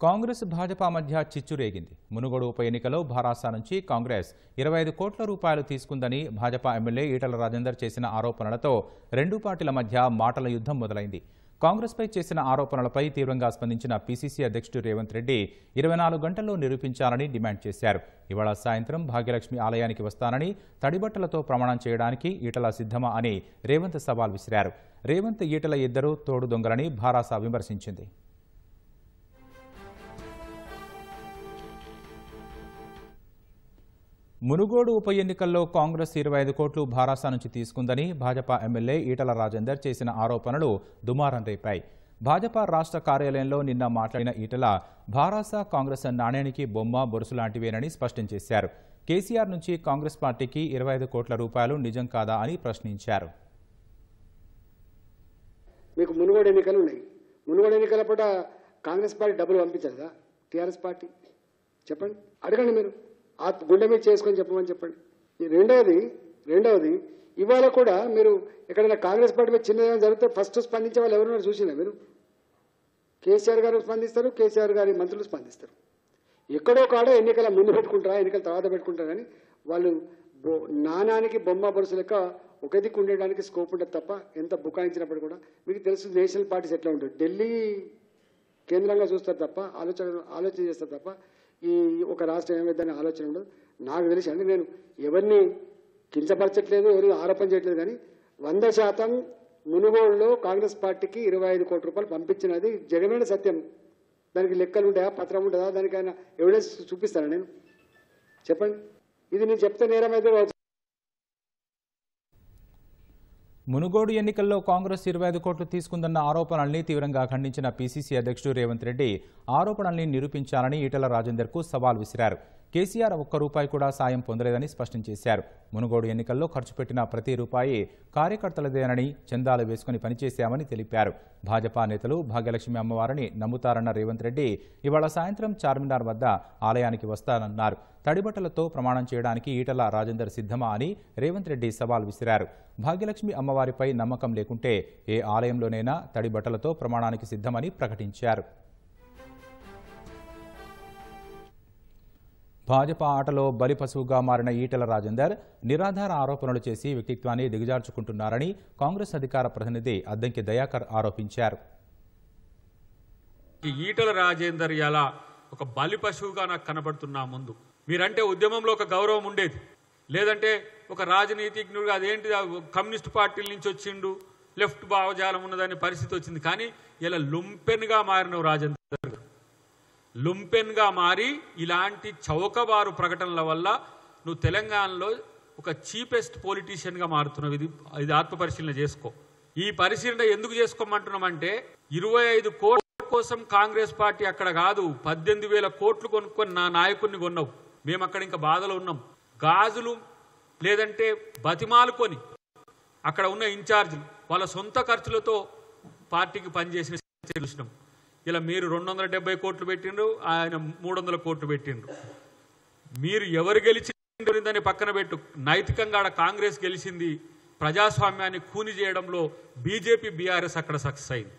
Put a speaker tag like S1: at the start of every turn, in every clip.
S1: కాంగ్రెస్ భాజపా మధ్య చిచ్చు రేగింది మునుగోడు ఉప ఎన్నికలో భారాస నుంచి కాంగ్రెస్ ఇరవై ఐదు కోట్ల రూపాయలు తీసుకుందని భాజపా ఎమ్మెల్యే ఈటల రాజేందర్ చేసిన ఆరోపణలతో రెండు పార్టీల మధ్య మాటల యుద్ధం మొదలైంది కాంగ్రెస్పై చేసిన ఆరోపణలపై తీవ్రంగా స్పందించిన పీసీసీ అధ్యక్షుడు రేవంత్ రెడ్డి ఇరవై నాలుగు గంటల్లో నిరూపించాలని డిమాండ్ చేశారు ఇవాళ సాయంత్రం భాగ్యలక్ష్మి ఆలయానికి వస్తానని తడిబట్టలతో ప్రమాణం చేయడానికి ఈటల సిద్ధమా అని రేవంత్ సవాల్ విసిరారు రేవంత్ ఈటల ఇద్దరూ తోడు దొంగలని భారాస విమర్శించింది మునుగోడు ఉప ఎన్నికల్లో కాంగ్రెస్ ఇరవై ఐదు కోట్లు భారాస నుంచి తీసుకుందని భాజపా ఎమ్మెల్యే ఈటల రాజేందర్ చేసిన ఆరోపణలు దుమారం రేపాయి భాజపా రాష్ట్ర కార్యాలయంలో నిన్న మాట్లాడిన ఈటల భారాస కాంగ్రెస్ నాణ్యానికి బొమ్మ బొరుసు లాంటివేనని స్పష్టం చేశారు కేసీఆర్ నుంచి కాంగ్రెస్ పార్టీకి ఇరవై ఐదు కోట్ల రూపాయలు నిజం కాదా అని ప్రశ్నించారు
S2: మీకు మునుగోడు ఎన్నికలు ఉన్నాయి మునుగోడు ఎన్నికల పూట కాంగ్రెస్ పార్టీ డబ్బులు పంపించదా టీఆర్ఎస్ పార్టీ చెప్పండి అడగండి మీరు ఆ గుండె మీద చేసుకొని చెప్పమని చెప్పండి ఈ రెండవది రెండవది ఇవాళ కూడా మీరు ఎక్కడైనా కాంగ్రెస్ పార్టీ మీద చిన్న ఏమైనా జరిగితే ఫస్ట్ స్పందించే వాళ్ళు ఎవరున్నారు చూసినా మీరు కేసీఆర్ గారు స్పందిస్తారు కేసీఆర్ గారి మంత్రులు స్పందిస్తారు ఎక్కడో కాడ ఎన్నికల ముందు పెట్టుకుంటారా ఎన్నికల తర్వాత పెట్టుకుంటారా కానీ వాళ్ళు బొ- నాణానికి బొమ్మ బరుసు లెక్క ఒకే దిక్కు ఉండడానికి స్కోప్ ఉంటుంది తప్ప ఎంత బుకాయించినప్పుడు కూడా మీకు తెలుసు నేషనల్ పార్టీస్ ఎట్లా ఉంటుంది ఢిల్లీ కేంద్రంగా చూస్తారు తప్ప ఆలోచన ఆలోచన చేస్తారు తప్ప ఈ ఒక రాష్ట్రం ఏమైందని ఆలోచన ఉండదు నాకు తెలిసి అంటే నేను ఎవరిని కించపరచట్లేదు ఎవరిని ఆరోపణ చేయట్లేదు కానీ వంద శాతం మునుగోడులో కాంగ్రెస్ పార్టీకి ఇరవై ఐదు కోట్ల రూపాయలు పంపించినది జగమైన సత్యం దానికి లెక్కలు ఉంటాయా పత్రం ఉంటుందా దానికైనా ఎవిడెన్స్ చూపిస్తాను నేను చెప్పండి ఇది నేను చెప్తే నేరం అయితే కావచ్చు.
S1: మునుగోడు ఎన్నికల్లో కాంగ్రెస్ ఇరవై ఐదు కోట్లు తీసుకుందన్న ఆరోపణల్ని తీవ్రంగా ఖండించిన పీసీసీ అధ్యక్షుడు రేవంత్ రెడ్డి ఆరోపణల్ని నిరూపించాలని ఈటల రాజేందర్కు సవాల్ విసిరారు కేసీఆర్ ఒక్క రూపాయి కూడా సాయం పొందలేదని స్పష్టం చేశారు మునుగోడు ఎన్నికల్లో ఖర్చు పెట్టిన ప్రతి రూపాయి కార్యకర్తలదేనని చందాలు వేసుకుని పనిచేశామని తెలిపారు భాజపా నేతలు భాగ్యలక్ష్మి అమ్మవారిని నమ్ముతారన్న రేవంత్ రెడ్డి ఇవాళ సాయంత్రం చార్మినార్ వద్ద ఆలయానికి వస్తానన్నారు తడిబట్టలతో ప్రమాణం చేయడానికి ఈటల రాజేందర్ సిద్ధమా అని రేవంత్ రెడ్డి సవాల్ విసిరారు భాగ్యలక్ష్మి అమ్మవారిపై నమ్మకం లేకుంటే ఏ ఆలయంలోనైనా తడిబట్టలతో ప్రమాణానికి సిద్ధమని ప్రకటించారు భాజపా ఆటలో బలిపశువుగా మారిన ఈటల రాజేందర్ నిరాధార ఆరోపణలు చేసి వ్యక్తిత్వాన్ని దిగజార్చుకుంటున్నారని కాంగ్రెస్ అధికార ప్రతినిధి అద్దంకి దయాకర్ ఆరోపించారు
S3: ఈ ఈటల రాజేందర్ ఎలా ఒక బలి పశువుగా నాకు కనబడుతున్నా ముందు మీరంటే ఉద్యమంలో ఒక గౌరవం ఉండేది లేదంటే ఒక రాజనీతిజ్ఞుడుగా అదేంటి ఆ కమ్యూనిస్ట్ పార్టీల నుంచి వచ్చిండు లెఫ్ట్ భావజాలం ఉన్నదనే పరిస్థితి వచ్చింది కానీ ఇలా లుంపెన్గా మారిన రాజేందర్ గారు. లుంపెన్గా మారి ఇలాంటి చౌకబారు ప్రకటనల వల్ల నువ్వు తెలంగాణలో ఒక చీపెస్ట్ పొలిటీషియన్గా మారుతున్నావు ఇది ఇది ఆత్మపరిశీలన చేసుకో ఈ పరిశీలన ఎందుకు చేసుకోమంటున్నామంటే ఇరవై ఐదు కోట్ల కోసం కాంగ్రెస్ పార్టీ అక్కడ కాదు పద్దెనిమిది వేల కోట్లు కొనుక్కొని నా నాయకుడిని కొన్నావు మేము అక్కడ ఇంకా బాధలో ఉన్నాం గాజులు లేదంటే బతిమాలుకొని అక్కడ ఉన్న ఇన్ఛార్జీలు వాళ్ళ సొంత ఖర్చులతో పార్టీకి పనిచేసిన చూసినాం ఇలా మీరు రెండు వందల డెబ్బై కోట్లు పెట్టిండ్రు ఆయన మూడు వందల కోట్లు పెట్టిండ్రు మీరు ఎవరు గెలిచిందని పక్కన పెట్టు నైతికంగా ఆడ కాంగ్రెస్ గెలిచింది ప్రజాస్వామ్యాన్ని కూని చేయడంలో బీజేపీ బీఆర్ఎస్ అక్కడ సక్సెస్ అయింది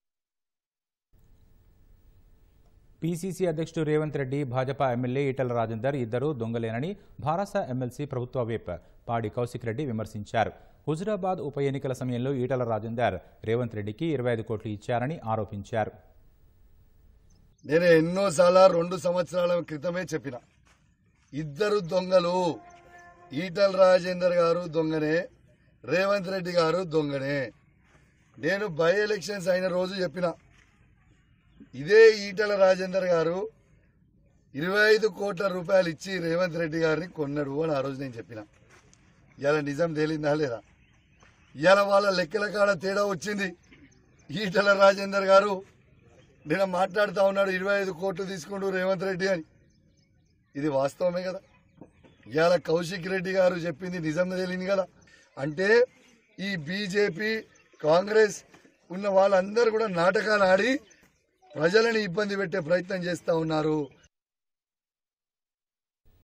S1: పీసీసీ అధ్యక్షుడు రేవంత్ రెడ్డి భాజపా ఎమ్మెల్యే ఈటల రాజేందర్ ఇద్దరు దొంగలేనని భారస ఎమ్మెల్సీ ప్రభుత్వ విప్ పాడి కౌశిక్ రెడ్డి విమర్శించారు హుజురాబాద్ ఉప ఎన్నికల సమయంలో ఈటల రాజేందర్ రేవంత్ రెడ్డికి ఇరవై ఐదు కోట్లు ఇచ్చారని ఆరోపించారు
S4: నేను ఎన్నోసార్లు రెండు సంవత్సరాల క్రితమే చెప్పిన ఇద్దరు దొంగలు ఈటల రాజేందర్ గారు దొంగనే రేవంత్ రెడ్డి గారు దొంగనే నేను బై ఎలక్షన్స్ అయిన రోజు చెప్పిన ఇదే ఈటల రాజేందర్ గారు ఇరవై ఐదు కోట్ల రూపాయలు ఇచ్చి రేవంత్ రెడ్డి గారిని కొన్నాడు అని ఆ రోజు నేను చెప్పిన ఇలా నిజం తేలిందా లేదా ఇవాళ వాళ్ళ లెక్కల కాడ తేడా వచ్చింది ఈటల రాజేందర్ గారు నేను మాట్లాడుతా ఉన్నాడు ఇరవై ఐదు కోట్లు తీసుకుంటూ రేవంత్ రెడ్డి అని ఇది వాస్తవమే కదా ఇవాళ కౌశిక్ రెడ్డి గారు చెప్పింది నిజం తెలియదు కదా అంటే ఈ బీజేపీ కాంగ్రెస్ ఉన్న వాళ్ళందరూ కూడా నాటకాలు ఆడి ప్రజలని ఇబ్బంది పెట్టే ప్రయత్నం చేస్తూ ఉన్నారు